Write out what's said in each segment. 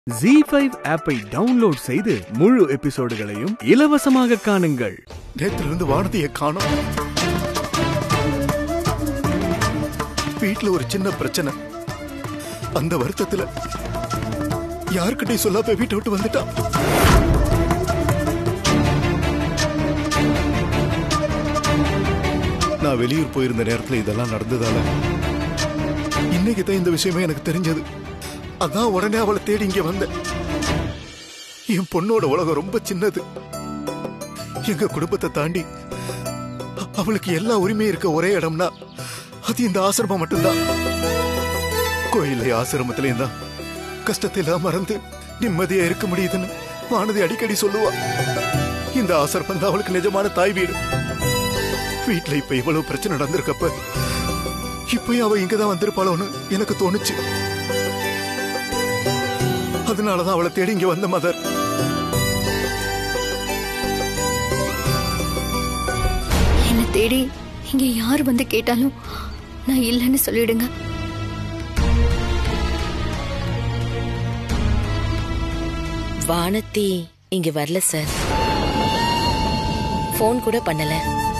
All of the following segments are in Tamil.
ஜி ஃபைவ் ஆப்பை டவுன்லோட் செய்து முழு எபிசோடுகளையும் இலவசமாக காணுங்கள் நேத்துல இருந்து வானதியை காணோம் வீட்ல ஒரு சின்ன பிரச்சனை அந்த வருத்தத்துல யாருக்கிட்டையும் சொல்லாம வீட்டை விட்டு வந்துட்டான் நான் வெளியூர் போயிருந்த நேரத்துல இதெல்லாம் நடந்ததால இன்னைக்கு தான் இந்த விஷயமே எனக்கு தெரிஞ்சது அதான் உடனே அவளை தேடி இங்க வந்தேன் என் பொண்ணோட உலகம் ரொம்ப சின்னது எங்க குடும்பத்தை தாண்டி அ- அவளுக்கு எல்லா உரிமையும் இருக்க ஒரே இடம்னா அது இந்த ஆசிரமம் மட்டும்தான் கோயில்ல ஆசிரமத்திலேயும் தான் கஷ்டத்தை எல்லாம் மறந்து நிம்மதியா இருக்க முடியுதுன்னு வானதி அடிக்கடி சொல்லுவா இந்த ஆசிரமம் தான் அவளுக்கு நிஜமான தாய் வீடு வீட்ல இப்ப இவ்வளவு பிரச்சனை நடந்திருக்கப்ப இப்பயும் அவ இங்கதான் வந்திருப்பாளோன்னு எனக்கு தோணுச்சு அதனாலதான் அவளை தேடி இங்க வந்த மதர் என்னை தேடி இங்க யார் வந்து கேட்டாலும் நான் இல்லைன்னு சொல்லிடுங்க வானத்தி இங்க வரல சார் ஃபோன் கூட பண்ணல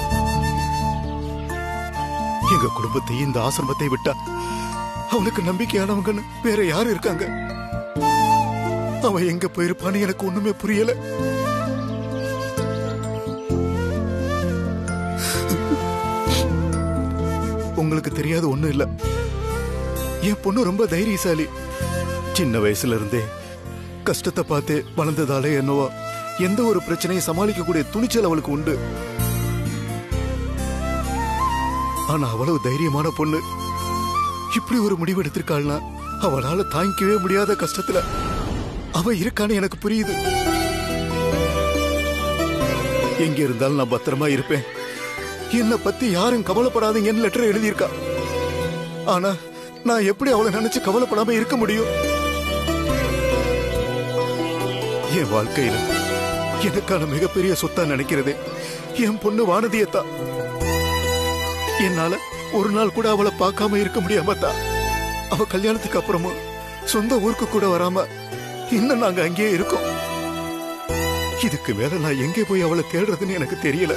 எங்க குடும்பத்தையும் இந்த ஆசிரமத்தை விட்டா அவனுக்கு நம்பிக்கையானவங்கன்னு வேற யாரு இருக்காங்க அவன் எங்க போயிருப்பான்னு எனக்கு ஒண்ணுமே புரியல உங்களுக்கு தெரியாத ஒண்ணும் இல்ல என் பொண்ணு ரொம்ப தைரியசாலி சின்ன வயசுல இருந்தே கஷ்டத்தை பார்த்து வளர்ந்ததாலே என்னவோ எந்த ஒரு பிரச்சனையும் சமாளிக்கக்கூடிய துணிச்சல் அவளுக்கு உண்டு ஆனா அவ்வளவு தைரியமான பொண்ணு இப்படி ஒரு முடிவு எடுத்திருக்காள்னா அவளால தாங்கிக்கவே முடியாத கஷ்டத்துல அவ இருக்கான்னு எனக்கு புரியுது எங்க இருந்தாலும் நான் பத்திரமா இருப்பேன் என்னை பத்தி யாரும் கவலைப்படாதீங்கன்னு லெட்டர் எழுதியிருக்கா ஆனா நான் எப்படி அவளை நினைச்சு கவலைப்படாம இருக்க முடியும் என் வாழ்க்கையில எனக்கான மிகப்பெரிய சொத்தா நினைக்கிறதே என் பொண்ணு வானதியத்தான் என்னால ஒரு நாள் கூட அவளை பார்க்காம இருக்க முடியாம தான் அவ கல்யாணத்துக்கு அப்புறமும் சொந்த ஊருக்கு கூட வராம இன்னும் நாங்க அங்கேயே இருக்கோம் இதுக்கு மேல நான் எங்கே போய் அவளை தேடுறதுன்னு எனக்கு தெரியல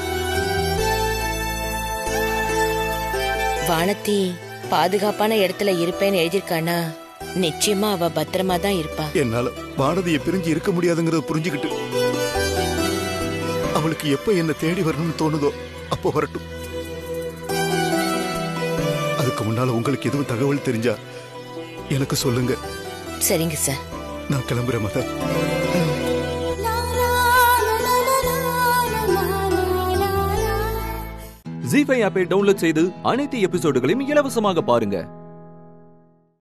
வானத்தி பாதுகாப்பான இடத்துல இருப்பேன்னு எழுதியிருக்கானா நிச்சயமா அவ பத்திரமா தான் இருப்பா என்னால வானதியை பிரிஞ்சு இருக்க முடியாதுங்கறத புரிஞ்சுக்கிட்டு அவளுக்கு எப்ப என்ன தேடி வரணும்னு தோணுதோ அப்போ வரட்டும் அதுக்கு முன்னால உங்களுக்கு எதுவும் தகவல் தெரிஞ்சா எனக்கு சொல்லுங்க சரிங்க சார் நான் கிளம்புறேன் மதர் ஜி ஃபைவ் ஆப்பை டவுன்லோட் செய்து அனைத்து எபிசோடுகளையும் இலவசமாக பாருங்க